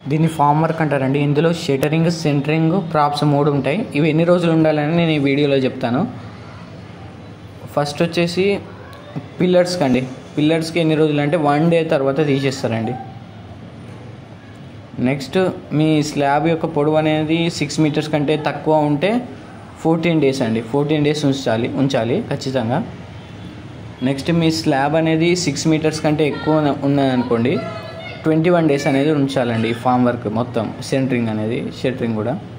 దీన్ని form work అంటారండి ఇందులో షటరింగ్ సెంటరింగ్ ప్రాప్స్ మూడు ఉంటాయి ఇవి ఎన్ని రోజులు ఉండాలని నేను ఈ వీడియోలో చెప్తాను ఫస్ట్ వచ్చేసి పిల్లర్స్కి అండి పిల్లర్స్కి ఎన్ని రోజులు అంటే వన్ డే తర్వాత తీసేస్తారండి నెక్స్ట్ మీ స్లాబ్ యొక్క పొడవు అనేది సిక్స్ మీటర్స్ కంటే తక్కువ ఉంటే ఫోర్టీన్ డేస్ అండి ఫోర్టీన్ డేస్ ఉంచాలి ఉంచాలి ఖచ్చితంగా నెక్స్ట్ మీ స్లాబ్ అనేది సిక్స్ మీటర్స్ కంటే ఎక్కువ ఉన్నదనుకోండి ట్వంటీ వన్ డేస్ అనేది ఉంచాలండి ఈ ఫామ్ వర్క్ మొత్తం సెంటరింగ్ అనేది షెటరింగ్ కూడా